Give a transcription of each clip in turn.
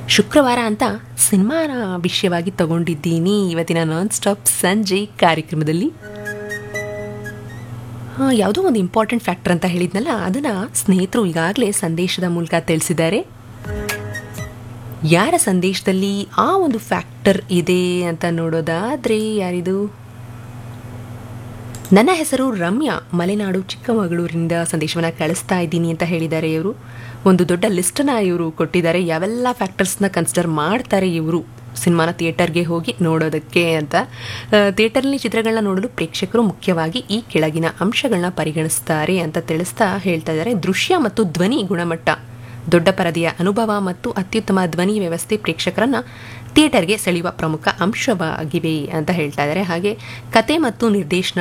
ಶುಕ್ರವಾರ ಅಂತ ಸಿನಿಮಾನ ವಿಷಯವಾಗಿ ತಗೊಂಡಿದ್ದೀನಿ ಇವತ್ತಿನ ನಾನ್ ಸ್ಟಾಪ್ ಸಂಜೆ ಕಾರ್ಯಕ್ರಮದಲ್ಲಿ ಆ, ಯಾವುದೋ ಒಂದು ಇಂಪಾರ್ಟೆಂಟ್ ಫ್ಯಾಕ್ಟರ್ ಅಂತ ಹೇಳಿದ್ನಲ್ಲ ಅದನ್ನು ಸ್ನೇಹಿತರು ಈಗಾಗಲೇ ಸಂದೇಶದ ಮೂಲಕ ತಿಳಿಸಿದ್ದಾರೆ ಯಾರ ಸಂದೇಶದಲ್ಲಿ ಆ ಒಂದು ಫ್ಯಾಕ್ಟರ್ ಇದೆ ಅಂತ ನೋಡೋದಾದ್ರೆ ಯಾರಿದು ನನ್ನ ಹೆಸರು ರಮ್ಯಾ ಮಲೆನಾಡು ಚಿಕ್ಕಮಗಳೂರಿನಿಂದ ಸಂದೇಶವನ್ನು ಕಳಿಸ್ತಾ ಇದ್ದೀನಿ ಅಂತ ಹೇಳಿದ್ದಾರೆ ಇವರು ಒಂದು ದೊಡ್ಡ ಲಿಸ್ಟನ್ನು ಇವರು ಕೊಟ್ಟಿದ್ದಾರೆ ಯಾವೆಲ್ಲ ಫ್ಯಾಕ್ಟರ್ಸ್ನ ಕನ್ಸಿಡರ್ ಮಾಡ್ತಾರೆ ಇವರು ಸಿನಿಮಾನ ಥಿಯೇಟರ್ಗೆ ಹೋಗಿ ನೋಡೋದಕ್ಕೆ ಅಂತ ಥಿಯೇಟರ್ನಲ್ಲಿ ಚಿತ್ರಗಳನ್ನ ನೋಡಲು ಪ್ರೇಕ್ಷಕರು ಮುಖ್ಯವಾಗಿ ಈ ಕೆಳಗಿನ ಅಂಶಗಳನ್ನ ಪರಿಗಣಿಸ್ತಾರೆ ಅಂತ ತಿಳಿಸ್ತಾ ಹೇಳ್ತಾ ಇದ್ದಾರೆ ದೃಶ್ಯ ಮತ್ತು ಧ್ವನಿ ಗುಣಮಟ್ಟ ದೊಡ್ಡ ಪರದೆಯ ಅನುಭವ ಮತ್ತು ಅತ್ಯುತ್ತಮ ಧ್ವನಿ ವ್ಯವಸ್ಥೆ ಪ್ರೇಕ್ಷಕರನ್ನ ಥಿಯೇಟರ್ಗೆ ಸೆಳೆಯುವ ಪ್ರಮುಖ ಅಂಶವಾಗಿವೆ ಅಂತ ಹೇಳ್ತಾ ಇದ್ದಾರೆ ಹಾಗೆ ಕತೆ ಮತ್ತು ನಿರ್ದೇಶನ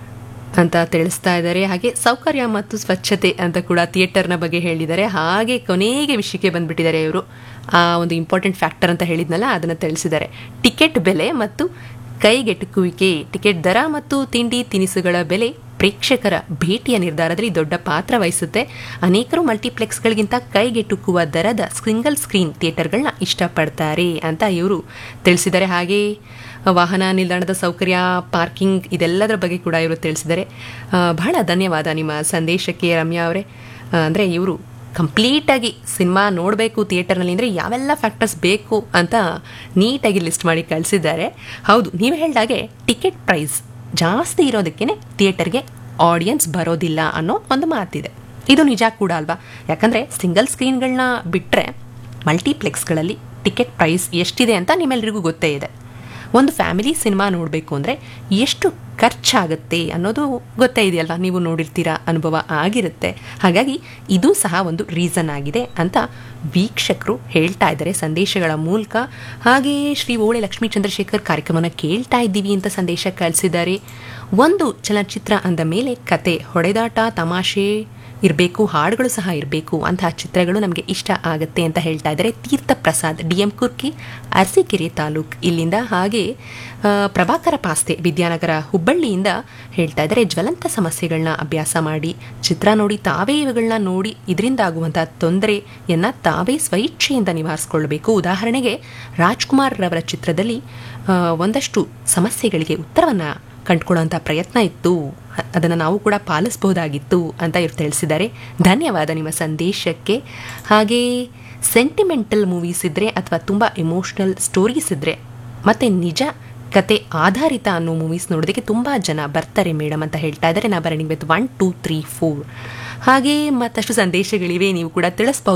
ಅಂತ ತಿಳಿಸ್ತಾ ಇದ್ದಾರೆ ಹಾಗೆ ಸೌಕರ್ಯ ಮತ್ತು ಸ್ವಚ್ಛತೆ ಅಂತ ಕೂಡ ಥಿಯೇಟರ್ನ ಬಗ್ಗೆ ಹೇಳಿದ್ದಾರೆ ಹಾಗೆ ಕೊನೆಗೆ ವಿಷಯಕ್ಕೆ ಬಂದ್ಬಿಟ್ಟಿದ್ದಾರೆ ಇವರು ಆ ಒಂದು ಇಂಪಾರ್ಟೆಂಟ್ ಫ್ಯಾಕ್ಟರ್ ಅಂತ ಹೇಳಿದ್ನಲ್ಲ ಅದನ್ನು ತಿಳಿಸಿದ್ದಾರೆ ಟಿಕೆಟ್ ಬೆಲೆ ಮತ್ತು ಕೈಗೆಟುಕುವಿಕೆ ಟಿಕೆಟ್ ದರ ಮತ್ತು ತಿಂಡಿ ತಿನಿಸುಗಳ ಬೆಲೆ ಪ್ರೇಕ್ಷಕರ ಭೇಟಿಯ ನಿರ್ಧಾರದಲ್ಲಿ ದೊಡ್ಡ ಪಾತ್ರ ವಹಿಸುತ್ತೆ ಅನೇಕರು ಮಲ್ಟಿಪ್ಲೆಕ್ಸ್ಗಳಿಗಿಂತ ಕೈಗೆಟುಕುವ ದರದ ಸಿಂಗಲ್ ಸ್ಕ್ರೀನ್ ಥಿಯೇಟರ್ಗಳನ್ನ ಇಷ್ಟಪಡ್ತಾರೆ ಅಂತ ಇವರು ತಿಳಿಸಿದ್ದಾರೆ ಹಾಗೆ ವಾಹನ ನಿಲ್ದಾಣದ ಸೌಕರ್ಯ ಪಾರ್ಕಿಂಗ್ ಇದೆಲ್ಲದರ ಬಗ್ಗೆ ಕೂಡ ಇವರು ತಿಳಿಸಿದ್ದಾರೆ ಆ, ಬಹಳ ಧನ್ಯವಾದ ನಿಮ್ಮ ಸಂದೇಶಕ್ಕೆ ರಮ್ಯಾ ಅವರೇ ಅಂದರೆ ಇವರು ಕಂಪ್ಲೀಟಾಗಿ ಸಿನಿಮಾ ನೋಡಬೇಕು ಥಿಯೇಟರ್ನಲ್ಲಿ ಅಂದರೆ ಯಾವೆಲ್ಲ ಫ್ಯಾಕ್ಟರ್ಸ್ ಬೇಕು ಅಂತ ನೀಟಾಗಿ ಲಿಸ್ಟ್ ಮಾಡಿ ಕಳಿಸಿದ್ದಾರೆ ಹೌದು ನೀವು ಹೇಳಿದಾಗೆ ಟಿಕೆಟ್ ಪ್ರೈಸ್ ಜಾಸ್ತಿ ಇರೋದಕ್ಕೇ ಥಿಯೇಟರ್ಗೆ ಆಡಿಯನ್ಸ್ ಬರೋದಿಲ್ಲ ಅನ್ನೋ ಒಂದು ಮಾತಿದೆ ಇದು ನಿಜ ಕೂಡ ಅಲ್ವಾ ಯಾಕಂದರೆ ಸಿಂಗಲ್ ಸ್ಕ್ರೀನ್ಗಳನ್ನ ಬಿಟ್ಟರೆ ಮಲ್ಟಿಪ್ಲೆಕ್ಸ್ಗಳಲ್ಲಿ ಟಿಕೆಟ್ ಪ್ರೈಸ್ ಎಷ್ಟಿದೆ ಅಂತ ನಿಮ್ಮೆಲ್ಲರಿಗೂ ಗೊತ್ತೇ ಇದೆ ಒಂದು ಫ್ಯಾಮಿಲಿ ಸಿನಿಮಾ ನೋಡಬೇಕು ಅಂದರೆ ಎಷ್ಟು ಖರ್ಚಾಗುತ್ತೆ ಅನ್ನೋದು ಗೊತ್ತೇ ಇದೆಯಲ್ವಾ ನೀವು ನೋಡಿರ್ತೀರಾ ಅನುಭವ ಆಗಿರುತ್ತೆ ಹಾಗಾಗಿ ಇದು ಸಹ ಒಂದು ರೀಸನ್ ಆಗಿದೆ ಅಂತ ವೀಕ್ಷಕರು ಹೇಳ್ತಾ ಇದ್ದಾರೆ ಸಂದೇಶಗಳ ಮೂಲಕ ಹಾಗೆ ಶ್ರೀ ಓಳೆ ಲಕ್ಷ್ಮೀ ಚಂದ್ರಶೇಖರ್ ಕಾರ್ಯಕ್ರಮನ ಕೇಳ್ತಾ ಇದ್ದೀವಿ ಅಂತ ಸಂದೇಶ ಕಳಿಸಿದ್ದಾರೆ ಒಂದು ಚಲನಚಿತ್ರ ಅಂದ ಮೇಲೆ ಕತೆ ಹೊಡೆದಾಟ ತಮಾಷೆ ಇರಬೇಕು ಹಾಡುಗಳು ಸಹ ಇರಬೇಕು ಅಂತಹ ಚಿತ್ರಗಳು ನಮಗೆ ಇಷ್ಟ ಆಗುತ್ತೆ ಅಂತ ಹೇಳ್ತಾ ಇದ್ದಾರೆ ತೀರ್ಥ ಪ್ರಸಾದ್ ಡಿ ಎಂ ಕುರ್ಕಿ ಅರಸೀಕೆರೆ ತಾಲೂಕ್ ಇಲ್ಲಿಂದ ಹಾಗೆ ಆ, ಪ್ರಭಾಕರ ಪಾಸ್ತೆ ವಿದ್ಯಾನಗರ ಹುಬ್ಬಳ್ಳಿಯಿಂದ ಹೇಳ್ತಾ ಇದ್ದಾರೆ ಜ್ವಲಂತ ಸಮಸ್ಯೆಗಳನ್ನ ಅಭ್ಯಾಸ ಮಾಡಿ ಚಿತ್ರ ನೋಡಿ ತಾವೇ ಇವುಗಳನ್ನ ನೋಡಿ ಇದರಿಂದ ಆಗುವಂತಹ ತೊಂದರೆಯನ್ನ ತಾವೇ ಸ್ವಇಚ್ಛೆಯಿಂದ ನಿವಾರಿಸಿಕೊಳ್ಬೇಕು ಉದಾಹರಣೆಗೆ ರಾಜ್ಕುಮಾರ್ ರವರ ಚಿತ್ರದಲ್ಲಿ ಆ, ಒಂದಷ್ಟು ಸಮಸ್ಯೆಗಳಿಗೆ ಉತ್ತರವನ್ನ ಕಂಡುಕೊಳ್ಳುವಂಥ ಪ್ರಯತ್ನ ಇತ್ತು ಅದನ್ನು ನಾವು ಕೂಡ ಪಾಲಿಸಬಹುದಾಗಿತ್ತು ಅಂತ ಇವ್ರು ತಿಳಿಸಿದ್ದಾರೆ ಧನ್ಯವಾದ ನಿಮ್ಮ ಸಂದೇಶಕ್ಕೆ ಹಾಗೆ ಸೆಂಟಿಮೆಂಟಲ್ ಮೂವೀಸ್ ಇದ್ದರೆ ಅಥವಾ ತುಂಬ ಎಮೋಷ್ನಲ್ ಸ್ಟೋರೀಸ್ ಇದ್ದರೆ ಮತ್ತು ನಿಜ ಕತೆ ಆಧಾರಿತ ಅನ್ನೋ ಮೂವೀಸ್ ನೋಡೋದಕ್ಕೆ ತುಂಬ ಜನ ಬರ್ತಾರೆ ಮೇಡಮ್ ಅಂತ ಹೇಳ್ತಾ ಇದ್ದಾರೆ ನಾ burning with one two three four ಹಾಗೆ ಮತ್ತಷ್ಟು ಸಂದೇಶಗಳಿವೆ ನೀವು ಕೂಡ ತಿಳಿಸ್ಬಹುದು